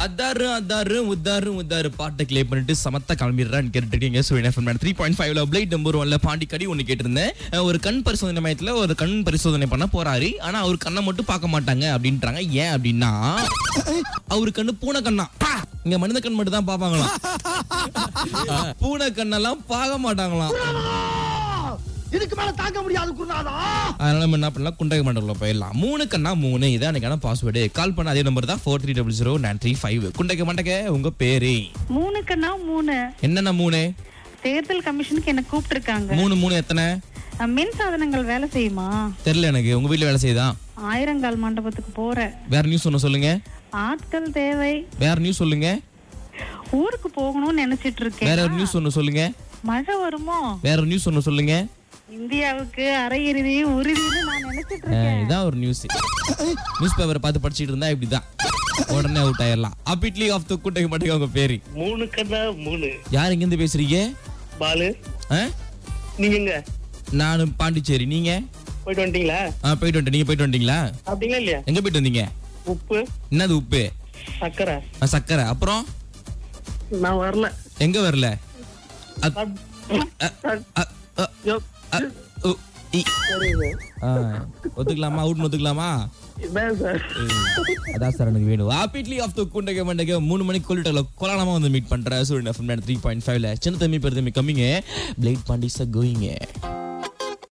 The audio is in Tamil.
அதாரு அதாரு உத்தாரு உத்தாரு பாட்டை கிளே பண்ணிட்டு சமத்த கிளம்பிடுறான்னு கேட்டுருக்கீங்க சூரியன் எஃப்எம் த்ரீ பாயிண்ட் ஃபைவ்ல பிளேட் நம்பர் ஒன்ல பாண்டி கடி ஒன்று கேட்டிருந்தேன் அஹ் ஒரு கண் பரிசோதனை மையத்துல ஒரு கண் பரிசோதனை பண்ண போறாரு ஆனா அவர் கண்ணை மட்டும் பார்க்க மாட்டாங்க அப்படின்றாங்க ஏன் அப்படின்னா அவரு கண்ணு பூனை கண்ணா பா! இங்க மனித கண் மட்டும் தான் பார்ப்பாங்களாம் பூனை கண்ணெல்லாம் பார்க்க மாட்டாங்களாம் இதுக்கு மேல தாங்க முடியாது குருநாதா அதனால நம்ம என்ன பண்ணலாம் குண்டக மண்டலம் போயிடலாம் மூணு கண்ணா மூணு இதான் எனக்கான பாஸ்வேர்டு கால் பண்ண அதே நம்பர் தான் four three double zero nine three five குண்டக மண்டக உங்க பேரு மூணுக்குன்னா மூணு என்னென்ன மூணு தேர்தல் கமிஷனுக்கு என்ன கூப்பிட்டு மூணு மூணு எத்தனை மின் சாதனங்கள் வேலை செய்யுமா தெரியல எனக்கு உங்க வீட்ல வேலை செய்யுதா ஆயிரங்கால் மண்டபத்துக்கு போறேன் வேற நியூஸ் ஒன்று சொல்லுங்க ஆட்கள் தேவை வேற நியூஸ் சொல்லுங்க ஊருக்கு போகணும்னு நினைச்சிட்டு வேற இருக்கேன் ஒரு நியூஸ் ஒன்று சொல்லுங்க மழை வருமோ வேற ஒரு நியூஸ் ஒன்று சொல்லுங்க இந்தியாவுக்கு அரையிறுதி உறுதினு நான் நினைச்சிட்டு அஹ், இருக்கேன் இதான் ஒரு நியூஸ் நியூஸ் பேப்பரை பார்த்து படிச்சிட்டு இருந்தா இப்படிதான் உடனே அவுட் ஆயிடலாம் அப்பிட்லி ஆஃப் த குண்டக மண்டக உங்க பேரு மூணு கண்ணா மூணு யார் இருந்து பேசுறீங்க பாலு ஆ? நீங்க எங்க நானு பாண்டிச்சேரி நீங்க போயிட்டு வந்துட்டீங்களா ஆ போயிட்டு வந்துட்டேன் நீங்க போயிட்டு வந்துட்டீங்களா அப்படிங்களா இல்லையா எங்க போயிட்டு வந்தீங்க உப்பு என்னது உப்பு சக்கரை ஆ, சக்கரை அப்புறம் நான் வரல எங்க வரல அ- அ- அ- அ- யோ, அ- உ, இ. சரிங்க. ஆ, ஒத்துக்கலாமா அவுட்னு ஒத்துக்கலாமா இதான் சார் ஏய், அதான் சார் எனக்கு வேணும் ஆப்பிட்லி ஆஃப் த குண்டக மண்டக மூணு மணிக்கு கொல்லிட்டல கொலானமா வந்து மீட் பண்றேன் சூரியன் எஃப்எம் த்ரீ பாயிண்ட் ஃபைவ்ல சின்ன தம்பி பெருதம்பி கம்மிங்க பிளேட் பாண்டிஸா கோயிங்க